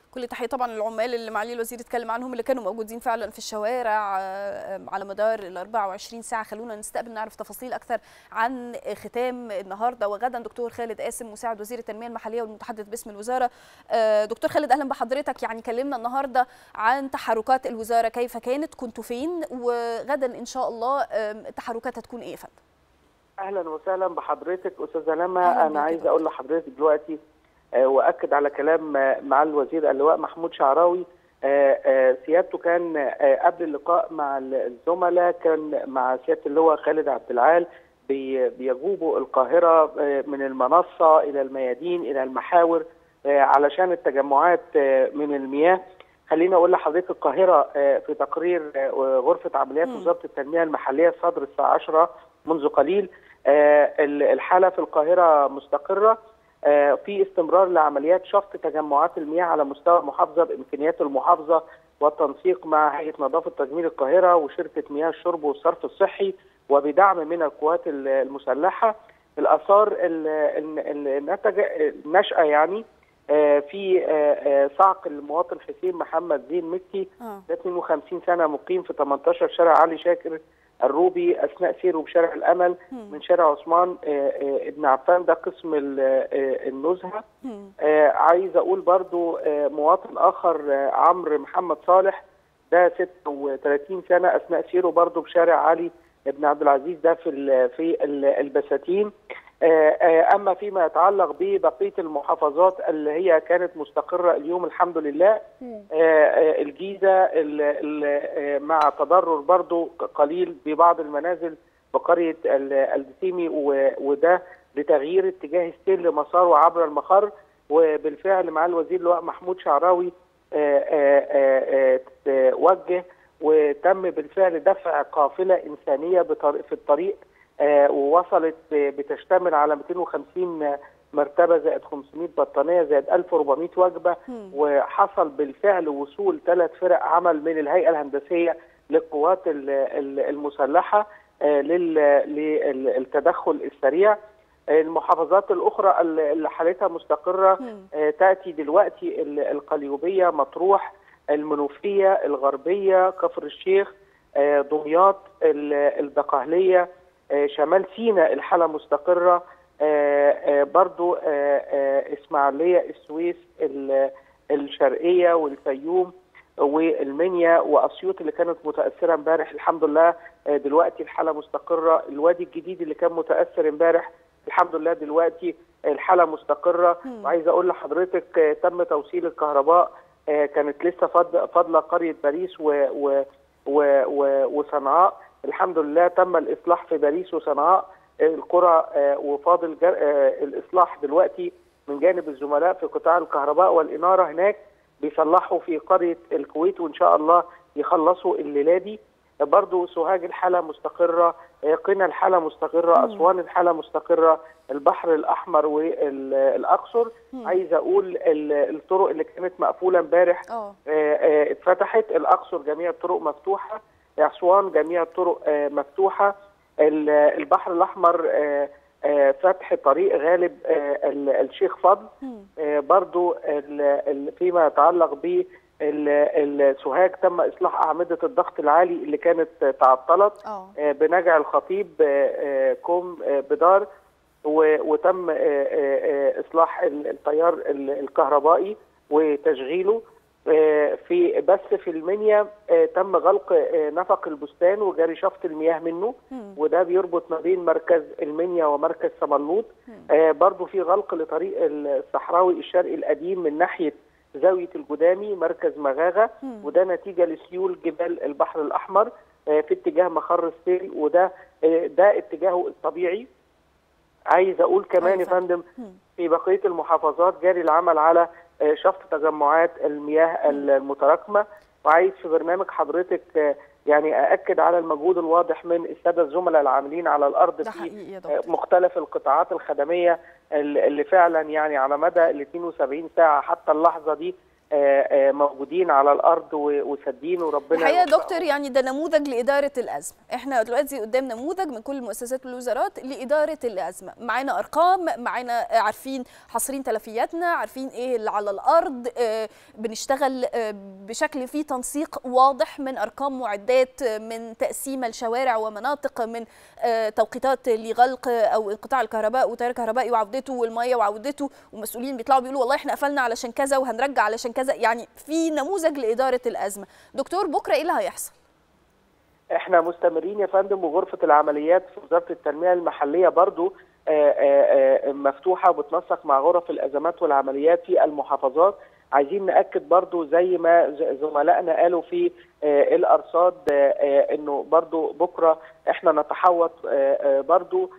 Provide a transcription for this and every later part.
كل تحيه طبعا للعمال اللي معالي الوزير اتكلم عنهم اللي كانوا موجودين فعلا في الشوارع على مدار ال 24 ساعه خلونا نستقبل نعرف تفاصيل اكثر عن ختام النهارده وغدا دكتور خالد قاسم مساعد وزير التنميه المحليه والمتحدث باسم الوزاره دكتور خالد اهلا بحضرتك يعني كلمنا النهارده عن تحركات الوزاره كيف كانت كنتوا فين وغدا ان شاء الله التحركات هتكون ايه يا فندم اهلا وسهلا بحضرتك استاذه لما انا عايز اقول لحضرتك دلوقتي واكد على كلام مع الوزير اللواء محمود شعراوي سيادته كان قبل اللقاء مع الزملاء كان مع سياده اللواء خالد عبد العال بيجوبوا القاهره من المنصه الى الميادين الى المحاور علشان التجمعات من المياه خليني اقول لحضرتك القاهره في تقرير غرفه عمليات وزاره التنميه المحليه صدر الساعه 10 منذ قليل الحاله في القاهره مستقره في استمرار لعمليات شفط تجمعات المياه على مستوى المحافظه بامكانيات المحافظه والتنسيق مع هيئه نظافه تجميل القاهره وشركه مياه الشرب والصرف الصحي وبدعم من القوات المسلحه الاثار النتج النشاه يعني في صعق المواطن حسين محمد زين مكي ده 52 سنه مقيم في 18 شارع علي شاكر الروبي اثناء سيره بشارع الامل من شارع عثمان ابن عفان ده قسم النزهه عايز اقول برضو مواطن اخر عمرو محمد صالح ده 36 سنه اثناء سيره برضو بشارع علي ابن عبد العزيز ده في في البساتين اما فيما يتعلق ببقيه المحافظات اللي هي كانت مستقره اليوم الحمد لله الجيزه مع تضرر برضو قليل ببعض المنازل بقريه الدسيمي وده لتغيير اتجاه السيل لمساره عبر المخر وبالفعل مع الوزير اللواء محمود شعراوي وجه وتم بالفعل دفع قافله انسانيه في الطريق آه ووصلت بتشتمل على 250 مرتبه زائد 500 بطانيه زائد 1400 وجبه م. وحصل بالفعل وصول ثلاث فرق عمل من الهيئه الهندسيه للقوات المسلحه آه للتدخل السريع المحافظات الاخرى اللي حالتها مستقره آه تاتي دلوقتي القليوبيه مطروح المنوفيه الغربيه كفر الشيخ دمياط الدقهليه شمال سيناء الحاله مستقره برضو اسماعيليه السويس الشرقيه والفيوم والمنيا واسيوط اللي كانت متاثره امبارح الحمد لله دلوقتي الحاله مستقره الوادي الجديد اللي كان متاثر امبارح الحمد لله دلوقتي الحاله مستقره وعايز اقول لحضرتك تم توصيل الكهرباء كانت لسه فاضله قريه باريس و و و و وصنعاء الحمد لله تم الاصلاح في باريس وصنعاء القرى وفاضل الاصلاح دلوقتي من جانب الزملاء في قطاع الكهرباء والاناره هناك بيصلحوا في قريه الكويت وان شاء الله يخلصوا الليله دي برضو سوهاج الحاله مستقره قنا الحاله مستقره اسوان الحاله مستقره البحر الاحمر والاقصر عايز اقول الطرق اللي كانت مقفوله امبارح اتفتحت الاقصر جميع الطرق مفتوحه اسوان جميع الطرق مفتوحه البحر الاحمر فتح طريق غالب الشيخ فضل برضو فيما يتعلق ب السوهاج تم اصلاح اعمده الضغط العالي اللي كانت تعطلت بنجع الخطيب كوم بدار وتم اصلاح التيار الكهربائي وتشغيله في بس في المنيا تم غلق نفق البستان وجاري شفط المياه منه وده بيربط ما بين مركز المنيا ومركز سملوط برضو في غلق لطريق الصحراوي الشرقي القديم من ناحيه زاويه الجدامي مركز مغاغه وده نتيجه لسيول جبال البحر الاحمر في اتجاه مخر السيل وده ده اتجاهه الطبيعي عايز اقول كمان يا فندم في بقيه المحافظات جاري العمل على شفط تجمعات المياه المتراكمه وعايز في برنامج حضرتك يعني ااكد على المجهود الواضح من الساده الزملاء العاملين على الارض في مختلف القطاعات الخدميه اللي فعلا يعني على مدى ال 72 ساعه حتى اللحظه دي موجودين على الارض وسادين وربنا الحقيقه دكتور يعني ده نموذج لاداره الازمه احنا دلوقتي قدام نموذج من كل المؤسسات والوزارات لاداره الازمه معانا ارقام معانا عارفين حاصرين تلفياتنا عارفين ايه اللي على الارض بنشتغل بشكل فيه تنسيق واضح من ارقام معدات من تقسيم الشوارع ومناطق من توقيتات لغلق او انقطاع الكهرباء وتيار الكهربائي وعودته والميه وعودته ومسؤولين بيطلعوا بيقولوا والله احنا قفلنا علشان كذا وهنرجع علشان كذا يعني في نموذج لاداره الازمه دكتور بكره ايه اللي هيحصل احنا مستمرين يا فندم وغرفه العمليات في وزاره التنميه المحليه برضو آآ آآ مفتوحه وبتنسق مع غرف الازمات والعمليات في المحافظات عايزين ناكد برضو زي ما زملائنا قالوا في الارصاد انه برضو بكره احنا نتحوط برضو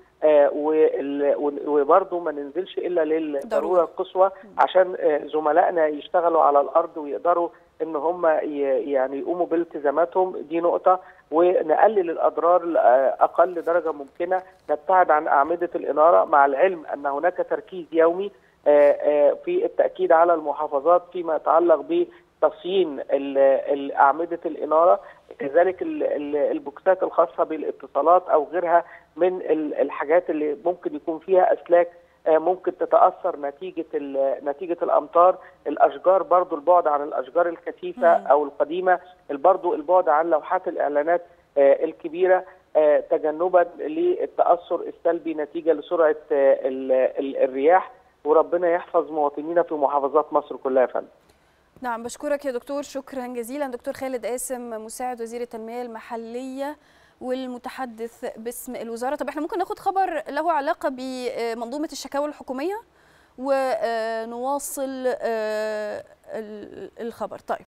وبرضه ما ننزلش الا للضروره القصوى عشان زملائنا يشتغلوا على الارض ويقدروا ان هم يعني يقوموا بالتزاماتهم دي نقطه ونقلل الاضرار لاقل درجه ممكنه نبتعد عن اعمده الاناره مع العلم ان هناك تركيز يومي في التاكيد على المحافظات فيما يتعلق بتصيين اعمده الاناره كذلك البوكسات الخاصه بالاتصالات او غيرها من الحاجات اللي ممكن يكون فيها اسلاك ممكن تتاثر نتيجه نتيجه الامطار الاشجار برضو البعد عن الاشجار الكثيفه او القديمه برضو البعد عن لوحات الاعلانات الكبيره تجنبا للتاثر السلبي نتيجه لسرعه الرياح وربنا يحفظ مواطنينا في محافظات مصر كلها يا فندم نعم بشكرك يا دكتور شكرا جزيلا دكتور خالد قاسم مساعد وزير التنميه المحليه والمتحدث باسم الوزاره طب احنا ممكن ناخد خبر له علاقه بمنظومه الشكاوى الحكوميه ونواصل الخبر طيب